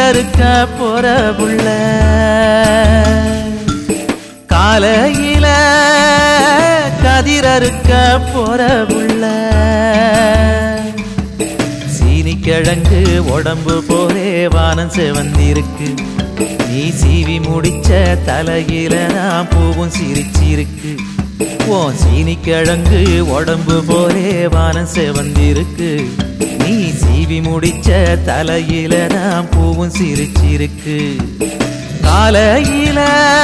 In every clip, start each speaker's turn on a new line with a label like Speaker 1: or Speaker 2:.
Speaker 1: கதிரறுக்க போற புள்ள காலையில கதிரறுக்க போற புள்ள சீனி கிழங்கு உடம்பு போலே வானம் செவந்திருக்கு நீ சீவி முடிச்ச தலையில நான் பூவும் சிரிச்சிருக்கு ஓ சீனி கிழங்கு உடம்பு போலே வானம் செவந்திருக்கு நீ சீவி முடிச்ச தலையில நான் பூவும் சிரிச்சிருக்கு காலையில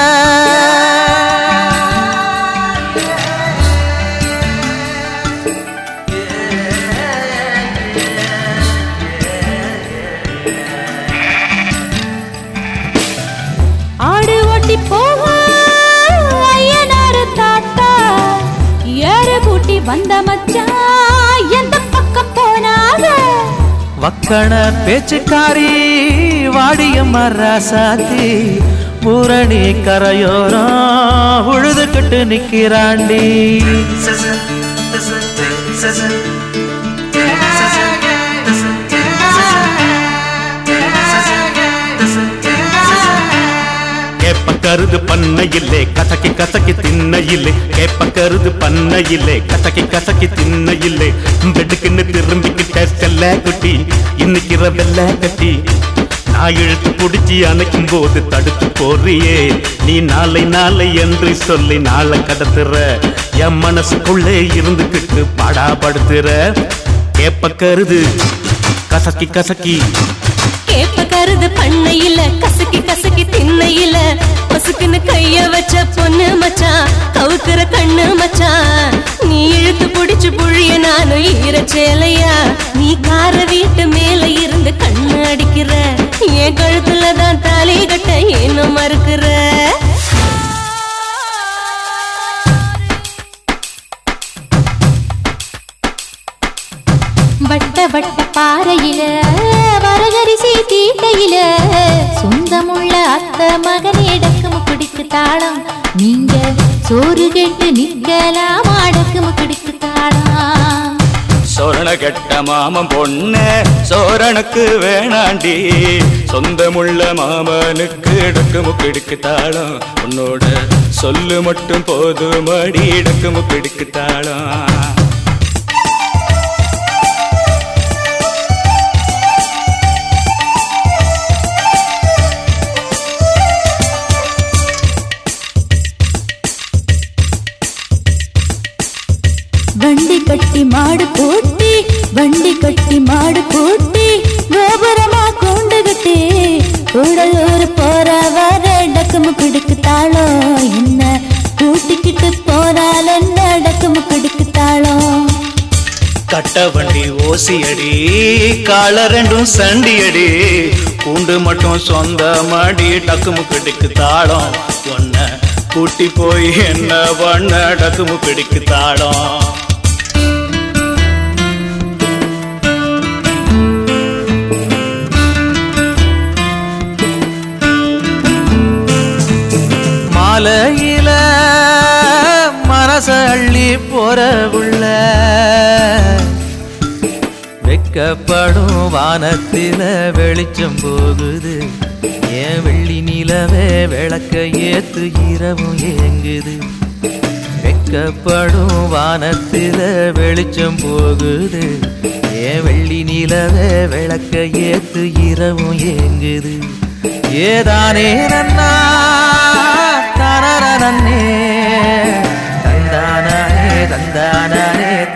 Speaker 2: ஆடு ஓட்டி போக ஐயனாரு தாத்தா ஏறு கூட்டி வந்த மச்சான் எந்த பக்கம் போனாக
Speaker 1: வக்கண பேச்சுக்காரி வாடிய மராசாத்தி பூரணி கரையோரம் உழுதுகிட்டு நிக்கிறாண்டி
Speaker 3: கேப்ப கருது பண்ணையில்லே கசக்கி கசக்கி திண்ணையில்லே கேப்ப கருது பண்ணையில்லே கசக்கி கசக்கி திண்ணையில்லே வெட்டுக்குன்னு திரும்பிக்கிட்ட செல்ல குட்டி இன்னைக்கிற வெள்ள கட்டி நான் இழுத்து புடிச்சு அணைக்கும் போது தடுத்து போறியே நீ நாளை நாளை என்று சொல்லி நாளை கடத்துற என் மனசுக்குள்ளே இருந்துகிட்டு பாடாப்படுத்துற கேப்ப கருது கசக்கி கசக்கி
Speaker 2: கேப்ப கருது பண்ணையில கசக்கி கசக்கி திண்ணையில பசுக்குன்னு கைய வச்ச பொண்ணு மச்சான் கவுக்குற கண்ணு மச்சான் நீ இழுத்து புடிச்சு புழிய நானும் ஈரச்சேலையா நீ கார வீட்டு மேல இருந்து கண்ணு அடிக்கிற என் கழுத்துல தான் தாலி கட்ட ஏன்னு மறுக்கிற வட்ட வட்ட பாறையில வரகரிசி தீட்டையில சொந்தமுள்ள அத்த மகனே டக்குமு குடிக்கு தாளம் நீங்க சோறு கேட்டு நிக்கலாம் அடக்குமு குடிக்கு தாளம்
Speaker 3: சோரண கெட்ட மாமன் பொண்ணு சோரனுக்கு வேணாண்டி சொந்தமுள்ள மாமனுக்கு இடக்கு முக்கிடுக்கு தாளம் உன்னோட சொல்லு மட்டும் போதுமடி இடக்கு முக்கிடுக்கு தாளம்
Speaker 2: வண்டி கட்டி மாடு பூட்டி வண்டி கட்டி மாடு பூட்டி கோபுரமா கொண்டு கட்டி கூடலூர் போற வர டக்குமு கிடுக்கு தாளம் என்ன கூட்டிக்கிட்டு போறால் என்ன டக்குமு கிடுக்கு தாளம்
Speaker 3: கட்ட வண்டி ஓசியடி கால ரெண்டும் சண்டியடி கூண்டு மட்டும் சொந்த மாடி டக்கு முக்கடிக்கு தாளம் ஒன்ன கூட்டி போய் என்ன பண்ண டக்கு முக்கடிக்கு தாளம்
Speaker 1: மாலையில மனச அள்ளி போற உள்ள வெக்கப்படும் வானத்தில வெளிச்சம் போகுது ஏன் வெள்ளி நிலவே விளக்க ஏத்து இரவும் ஏங்குது வெக்கப்படும் வானத்தில வெளிச்சம் போகுது ஏன் வெள்ளி நிலவே விளக்க ஏத்து இரவும் ஏங்குது ஏதானே நன்னா தனரனே தந்தானே தந்தானே